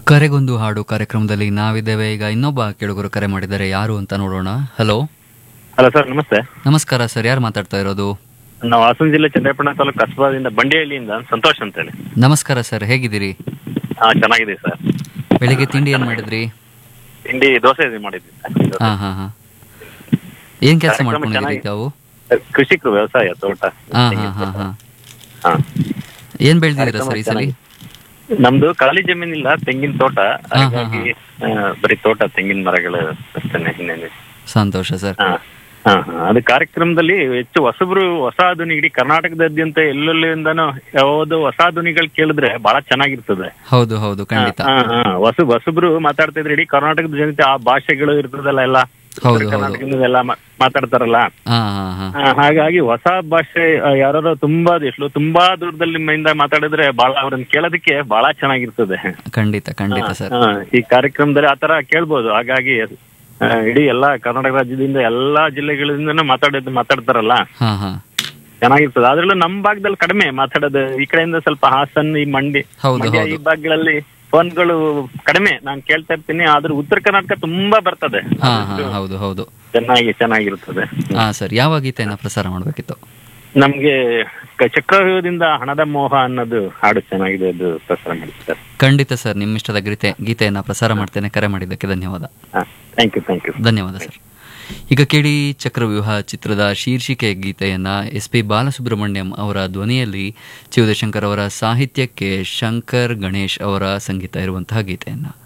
ಕರೆಗೊಂದು ಹಾಡು ಕಾರ್ಯಕ್ರಮದಲ್ಲಿ ನಾವಿದ್ದೇವೆ ಈಗ ಇನ್ನೊಬ್ಬ ಕೆಳಗರು ಕರೆ ಮಾಡಿದ್ದಾರೆ ಯಾರು ಅಂತ ನೋಡೋಣ ಹಲೋ ಹಲೋ ಸರ್ ನಮಸ್ತೆ ನಮಸ್ಕಾರ ಸರ್ ಯಾರು ಮಾತಾಡ್ತಾ ಇರೋದು ನಾವು ಹಾಸನ ಜಿಲ್ಲೆ ಚಂದ್ರಪಟ್ಟಣ ತಾಲೂಕು ಕಸಬಾದಿಂದ ಬಂಡಿಹಳ್ಳಿಯಿಂದ ಸಂತೋಷ್ ಅಂತೇಳಿ ನಮಸ್ಕಾರ ಸರ್ ಹೇಗಿದ್ದೀರಿ ಹಾ ಚೆನ್ನಾಗಿದೆ ಸರ್ ಬೆಳಿಗ್ಗೆ ತಿಂಡಿ ಏನ್ ಮಾಡಿದ್ರಿ ತಿಂಡಿ ದೋಸೆ ಇದು ಮಾಡಿದ್ವಿ ಸರ್. ಹಾ ಹಾ ಹಾ ಏನ್ ಕೆಲಸ ಕಾರ್ಯಕ್ರಮ ಮಾಡ್ಕೊಂಡಿದ್ದೀರಿ ಚೆನ್ನಾಗಿ- ತಾವು ಕೃಷಿಕರು ವ್ಯವಸಾಯ ತೋಟ ಹಾ ಹಾ ಹಾ ಹಾ ಹಾ. ಏನ್ ಬೆಳೆದಿದ್ದೀರಾ ಸರ್ ಈ ಸಲ ಚೆನ್ನಾಗಿ- ನಮ್ದು ಖಾಲಿ ಜಮೀನಿಲ್ಲ ತೆಂಗಿನ ತೋಟ ಹಾ, ಹಾ, ಹಾಗಾಗಿ ಆ, ಬರೀ ತೋಟ ತೆಂಗಿನ ಮರಗಳು ಅಷ್ಟೇನೆ ಇನ್ನೇನು ಸಂತೋಷ ಸರ್ ಹಾ ಹಾ ಹಾ ಅದು ಕಾರ್ಯಕ್ರಮದಲ್ಲಿ ಹೆಚ್ಚು ಹೊಸಬ್ರು ಹೊಸ ಧ್ವನಿ ಇಡೀ ಕರ್ನಾಟಕದಾದ್ಯಂತ ಎಲ್ಲೆಲ್ಲಿಂದನೂ ಯಾವ್ದು ಹೊಸ ಧ್ವನಿಗಳು ಕೇಳಿದ್ರೆ ಬಹಳ ಚೆನ್ನಾಗಿರ್ತದೆ ಹೌದು ಹೌದು ಖಂಡಿತ ಹಾ, ಹಾ, ಹೊಸ ಹೊಸಬ್ರು ಮಾತಾಡ್ತಾ ಇದ್ರೆ ಇಡೀ ಕರ್ನಾಟಕದ ಜನತೆ ಆ ಭಾಷೆಗಳು ಇರ್ತದಲ್ಲ ಎಲ್ಲ ಹೌದು, ಉತ್ತರ ಹೌದು. ಕರ್ನಾಟಕದಿಂದ ಎಲ್ಲ ಮಾ- ಮಾತಾಡ್ತಾರಲ್ಲ ಹಾ ಹಾ ಹಾ ಆ, ಹಾಗಾಗಿ ಹೊಸ ಭಾಷೆ ಯಾರು ತುಂಬಾ ದೇಶಲು ತುಂಬಾ ದೂರದಲ್ಲಿ ನಿಮ್ಮಿಂದ ಮಾತಾಡಿದ್ರೆ ಬಹಳ ಅವ್ರನ್ನ ಕೇಳೋದಕ್ಕೆ ಬಹಳ ಚೆನ್ನಾಗಿರ್ತದೆ ಖಂಡಿತ ಖಂಡಿತ ಸರ್ ಹಾ, ಈ ಕಾರ್ಯಕ್ರಮದಲ್ಲಿ ಆತರ ಕೇಳ್ಬೋದು ಹಾಗಾಗಿ ಆ, ಇಡೀ ಎಲ್ಲಾ ಕರ್ನಾಟಕ ರಾಜ್ಯದಿಂದ ಎಲ್ಲಾ ಜಿಲ್ಲೆಗಳಿಂದನೂ ಮಾತಾಡೋದು ಮಾತಾಡ್ತಾರಲ್ಲ ಹಾ ಹಾ ಚೆನ್ನಾಗಿರ್ತದೆ ಅದ್ರಲ್ಲೂ ನಮ್ ಭಾಗದಲ್ಲಿ ಕಡಿಮೆ ಮಾತಾಡೋದು ಈ ಕಡೆಯಿಂದ ಸ್ವಲ್ಪ ಹಾಸನ್ ಈ ಮಂಡಿ ಹೌದು, ಮಂಡ್ಯ ಹೌದು. ಈ ಭಾಗಗಳಲ್ಲಿ ಫೋನ್ಗಳು ಕಡಿಮೆ ನಾನು ಕೇಳ್ತಾ ಇರ್ತೀನಿ ಆದ್ರೆ ಉತ್ತರ ಕರ್ನಾಟಕ ತುಂಬಾ ಬರ್ತದೆ ಹಾ ಹಾ ಹೌದು ಹೌದು ಚೆನ್ನಾಗಿ ಚೆನ್ನಾಗಿರ್ತದೆ ಹಾ ಸರ್ ಯಾವ ಗೀತೆಯನ್ನ ಪ್ರಸಾರ ಮಾಡಬೇಕಿತ್ತು ನಮ್ಗೆ ಕ- ಚಕ್ರವ್ಯೂಹದಿಂದ ಹಣದ ಮೋಹ ಅನ್ನೋದು ಹಾಡು ಚೆನ್ನಾಗಿದೆ ಅದು ಪ್ರಸಾರ ಮಾಡಿದ್ದಾರೆ ಖಂಡಿತ ಸರ್ ನಿಮ್ಮಿಷ್ಟದ ಗೀತೆ ಗೀತೆಯನ್ನ ಪ್ರಸಾರ ಮಾಡ್ತೇನೆ ಕರೆ ಮಾಡಿದ್ದಕ್ಕೆ ಧನ್ಯವಾದ ಥ್ಯಾಂಕ್ ಯು ಥ್ಯಾಂಕ್ ಯು ಧನ್ಯವಾದ ಸರ್ ಈಗ ಕೇಳಿ ಚಕ್ರವ್ಯೂಹ ಚಿತ್ರದ ಶೀರ್ಷಿಕೆ ಗೀತೆಯನ್ನ ಎಸ್ ಪಿ ಬಾಲಸುಬ್ರಹ್ಮಣ್ಯಂ ಅವರ ಧ್ವನಿಯಲ್ಲಿ ಚಿವುದಶಂಕರ್ ಅವರ ಸಾಹಿತ್ಯಕ್ಕೆ ಶಂಕರ್ ಗಣೇಶ್ ಅವರ ಸಂಗೀತ ಇರುವಂತಹ ಗೀತೆಯನ್ನ